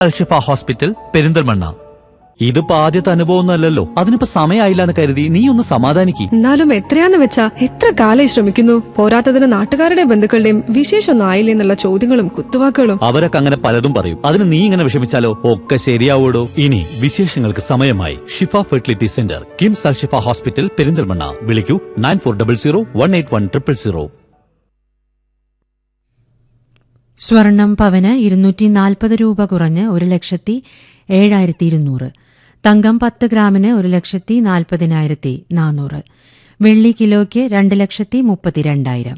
Alshifa hospital Perinthalmanna ഇതിപ്പോ ആദ്യത്തെ അനുഭവമൊന്നുമല്ലല്ലോ അതിനിപ്പോ സമയമായില്ല എന്ന് കരുതി നീ ഒന്ന് സമാധാനിക്ക് എന്നാലും എത്രയാന്ന് വെച്ചാ എത്ര കാലായി ശ്രമിക്കുന്നു പോരാത്തതിന് നാട്ടുകാരുടെ ബന്ധുക്കളുടെയും വിശേഷമൊന്നും ആയില്ലേ എന്നുള്ള ചോദ്യങ്ങളും കുത്തുവാക്കുകളും അവരൊക്കെ അങ്ങനെ പലതും പറയും അതിന് നീ ഇങ്ങനെ വിഷമിച്ചാലോ ഒക്കെ ശരിയാവൂടോ ഇനി വിശേഷങ്ങൾക്ക് സമയമായി Shifa fertility centre KIMS Alshifa hospital Perinthalmanna വിളിക്കൂ nine four double zero one eight one triple zero സ്വർണം പവന് ഇരുന്നൂറ്റി നാൽപ്പത് രൂപ കുറഞ്ഞ് ഒരു ലക്ഷത്തി ഏഴായിരത്തി ഇരുന്നൂറ് തങ്കം പത്ത് ഗ്രാമിന് ഒരു ലക്ഷത്തി നാൽപ്പതിനായിരത്തി നാനൂറ് വെള്ളി കിലോയ്ക്ക് രണ്ട് ലക്ഷത്തി മുപ്പത്തിരണ്ടായിരം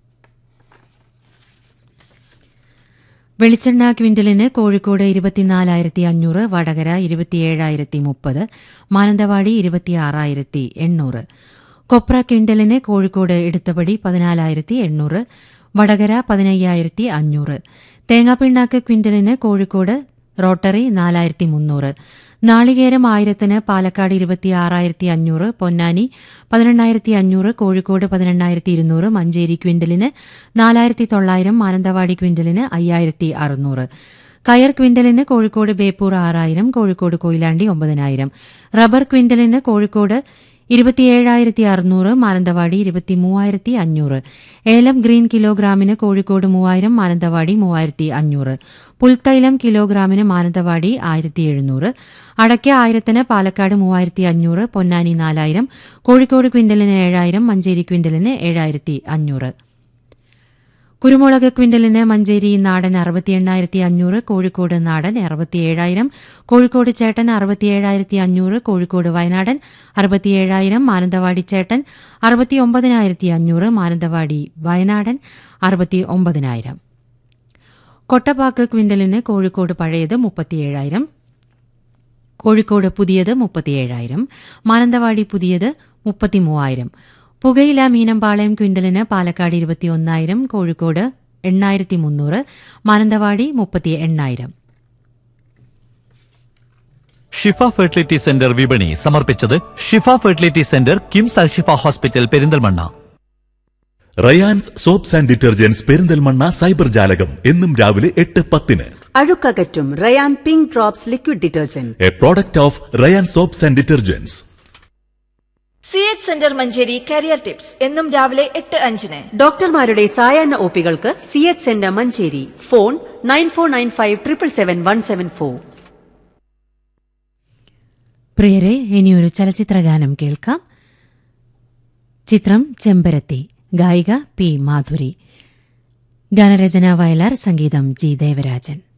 വെളിച്ചെണ്ണ ക്വിന്റലിന് കോഴിക്കോട് ഇരുപത്തിനാലായിരത്തി അഞ്ഞൂറ് വടകര ഇരുപത്തിയേഴായിരത്തി മുപ്പത് മാനന്തവാടി ഇരുപത്തിയാറായിരത്തി എണ്ണൂറ് കൊപ്ര ക്വിന്റലിന് കോഴിക്കോട് എടുത്തപടി പതിനാലായിരത്തി എണ്ണൂറ് വടകര പതിനയ്യായിരത്തി അഞ്ഞൂറ് തേങ്ങാപ്പിണ്ണാക്ക് ക്വിന്റലിന് കോഴിക്കോട് റോട്ടറി നാലായിരത്തി മുന്നൂറ് നാളികേരം ആയിരത്തിന് പാലക്കാട് ഇരുപത്തിയാറായിരത്തി അഞ്ഞൂറ് പൊന്നാനി പതിനെണ്ണായിരത്തി അഞ്ഞൂറ് കോഴിക്കോട് പതിനെണ്ണായിരത്തി ഇരുന്നൂറ് മഞ്ചേരി ക്വിന്റലിന് നാലായിരത്തി തൊള്ളായിരം മാനന്തവാടി ക്വിന്റലിന് അയ്യായിരത്തി അറുന്നൂറ് കയർ ക്വിന്റലിന് കോഴിക്കോട് ബേപ്പൂർ ആറായിരം കോഴിക്കോട് കൊയിലാണ്ടി ഒമ്പതിനായിരം റബ്ബർ ക്വിന്റലിന് കോഴിക്കോട് ഇരുപത്തിയേഴായിരത്തി അറുന്നൂറ് മാനന്തവാടി ഇരുപത്തി മൂവായിരത്തി അഞ്ഞൂറ് ഏലം ഗ്രീൻ കിലോഗ്രാമിന് കോഴിക്കോട് മൂവായിരം മാനന്തവാടി മൂവായിരത്തി അഞ്ഞൂറ് പുൽത്തൈലം കിലോഗ്രാമിന് മാനന്തവാടി ആയിരത്തി എഴുന്നൂറ് അടയ്ക്ക ആയിരത്തിന് പാലക്കാട് മൂവായിരത്തി അഞ്ഞൂറ് പൊന്നാനി നാലായിരം കോഴിക്കോട് ക്വിന്റലിന് ഏഴായിരം മഞ്ചേരി ക്വിന്റലിന് ഏഴായിരത്തി അഞ്ഞൂറ് കുരുമുളക് ക്വിന്റലിന് മഞ്ചേരി നാടൻ അറുപത്തി എണ്ണായിരത്തി അഞ്ഞൂറ് കോഴിക്കോട് നാടൻ അറുപത്തിയേഴായിരം കോഴിക്കോട് ചേട്ടൻ അറുപത്തിയേഴായിരത്തി അഞ്ഞൂറ് കോഴിക്കോട് വയനാടൻ അറുപത്തിയേഴായിരം മാനന്തവാടി ചേട്ടൻ അറുപത്തി ഒമ്പതിനായിരത്തി അഞ്ഞൂറ് മാനന്തവാടി വയനാടൻ അറുപത്തി ഒമ്പതിനായിരം കൊട്ടപ്പാക്ക് ക്വിന്റലിന് കോഴിക്കോട് പഴയത് മുപ്പത്തിയേഴായിരം കോഴിക്കോട് പുതിയത് മുപ്പത്തിയേഴായിരം മാനന്തവാടി പുതിയത് മുപ്പത്തിമൂവായിരം പുകയില മീനമ്പാളയം ക്വിന്റലിന് പാലക്കാട് ഇരുപത്തിയൊന്നായിരം കോഴിക്കോട് എണ്ണായിരത്തി മുന്നൂറ് മാനന്തവാടി മുപ്പത്തി എണ്ണായിരം ഷിഫ ഫെർട്ടിലിറ്റി സെന്റർ വിപണി സമർപ്പിച്ചത് Shifa fertility centre KIMS Alshifa hospital Perinthalmanna Rayans soaps and detergents Perinthalmanna cyber ജാലകം എന്നും രാവിലെ എട്ട് പത്തിന് അഴുക്കകറ്റും Rayan pink drops liquid detergent a product of Rayan soaps and detergents C H centre Manjeri career tips എന്നും രാവിലെ എട്ട് അഞ്ചിന് ഡോക്ടർമാരുടെ സായാഹ്ന ഒപികൾക്ക് C H centre Manjeri phone nine four nine five triple seven one seven four പ്രിയരെ ഇനിയൊരു ചലച്ചിത്രഗാനം കേൾക്കാം ചിത്രം ചെമ്പരത്തി ഗായിക പി മാധുരി ഗാനരചന വയലാർ സംഗീതം ജി ദേവരാജൻ